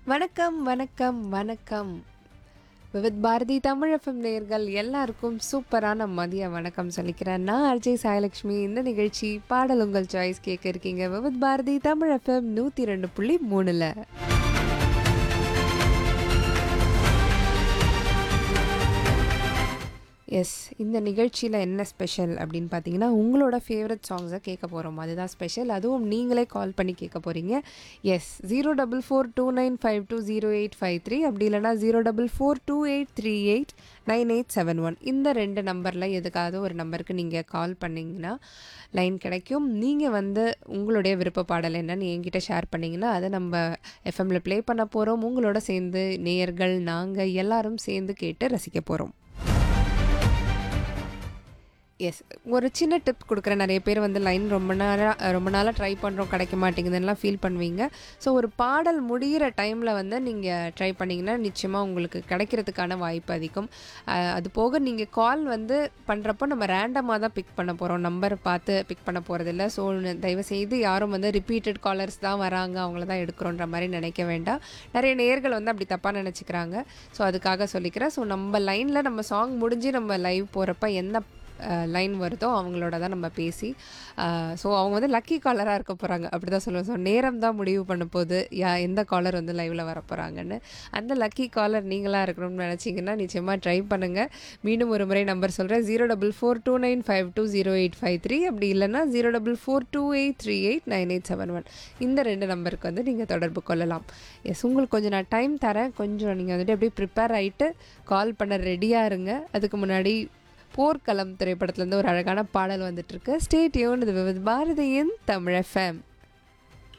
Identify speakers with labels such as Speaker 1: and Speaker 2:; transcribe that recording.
Speaker 1: வணக்கம் வணக்கம் வணக்கம் விவித் பாரதி தமிழ் எஃப்எம் நேயர்கள் எல்லாருக்கும் சூப்பரான மதிய வணக்கம் சொல்லிக்கிறேன் நான் அர்ஜய் சாயலக்ஷ்மி இந்த நிகழ்ச்சி பாடல் உங்கள் சாய்ஸ் கேட்க இருக்கீங்க விவித் பாரதி தமிழ் எஃப்எம் நூற்றி ரெண்டு புள்ளி மூணில் எஸ் இந்த நிகழ்ச்சியில் என்ன ஸ்பெஷல் அப்படின்னு பார்த்தீங்கன்னா உங்களோட ஃபேவரட் சாங்ஸை கேட்க போகிறோம் அதுதான் ஸ்பெஷல் அதுவும் நீங்களே கால் பண்ணி கேட்க போகிறீங்க yes zero double four two nine five two zero eight five three அப்படி இல்லைனா zero double four two eight three eight nine eight seven one இந்த ரெண்டு நம்பரில் எதுக்காவது ஒரு நம்பருக்கு நீங்கள் கால் பண்ணிங்கன்னா லைன் கிடைக்கும் நீங்கள் வந்து உங்களுடைய விருப்ப பாடல் என்னன்னு என்கிட்ட ஷேர் பண்ணிங்கன்னா அதை நம்ம எஃப்எம்ல ப்ளே பண்ண போகிறோம் உங்களோட சேர்ந்து நேயர்கள் நாங்கள் எல்லாரும் சேர்ந்து கேட்டு ரசிக்க போகிறோம் எஸ் ஒரு சின்ன டிப் கொடுக்குறேன் நிறைய பேர் வந்து லைன் ரொம்ப நேரம் ரொம்ப நாளாக ட்ரை பண்ணுறோம் கிடைக்க மாட்டேங்குதுன்னெலாம் ஃபீல் பண்ணுவீங்க ஸோ ஒரு பாடல் முடிகிற டைமில் வந்து நீங்கள் ட்ரை பண்ணிங்கன்னா நிச்சயமாக உங்களுக்கு கிடைக்கிறதுக்கான வாய்ப்பு அதிகம் அஹ், அது போக நீங்கள் கால் வந்து பண்ணுறப்போ நம்ம ரேண்டமாக தான் பிக் பண்ண போகிறோம் நம்பர் பார்த்து பிக் பண்ண போகிறதில்ல ஸோ தயவுசெய்து யாரும் வந்து ரிப்பீட்டட் காலர்ஸ் தான் வராங்க அவங்கள தான் எடுக்கிறோன்ற மாதிரி நினைக்க வேண்டாம் நிறைய நேர்கள் வந்து அப்படி தப்பாக நினச்சிக்கிறாங்க ஸோ அதுக்காக சொல்லிக்கிறேன் ஸோ நம்ம லைனில் நம்ம சாங் முடிஞ்சு நம்ம லைவ் போகிறப்ப என்ன லைன் வருதோ அவங்களோட தான் நம்ம பேசி ஸோ அவங்க வந்து லக்கி காலராக இருக்க போகிறாங்க அப்படி தான் சொல்லுவோம் ஸோ நேரம் தான் முடிவு பண்ண போகுது யா எந்த காலர் வந்து லைவில் வர போகிறாங்கன்னு அந்த லக்கி காலர் நீங்களாக இருக்கணும்னு நினச்சிங்கன்னா நிச்சயமாக ட்ரை பண்ணுங்கள் மீண்டும் ஒரு முறை நம்பர் சொல்கிறேன் zero double four two nine five two zero eight five three அப்படி இல்லைன்னா zero double four two eight three eight nine eight seven one இந்த ரெண்டு நம்பருக்கு வந்து நீங்கள் தொடர்பு கொள்ளலாம் எஸ் உங்களுக்கு கொஞ்சம் நான் டைம் தரேன் கொஞ்சம் நீங்கள் வந்துட்டு அப்படியே ப்ரிப்பேர் ஆகிட்டு கால் பண்ண ரெடியாக இருங்க அதுக்கு முன்னாடி போர்க்களம் திரைப்படத்துலேருந்து ஒரு அழகான பாடல் வந்துட்டு இருக்கு ஸ்டேட் யூன் இது வித் பாரதியின் தமிழ் எஃப்எம்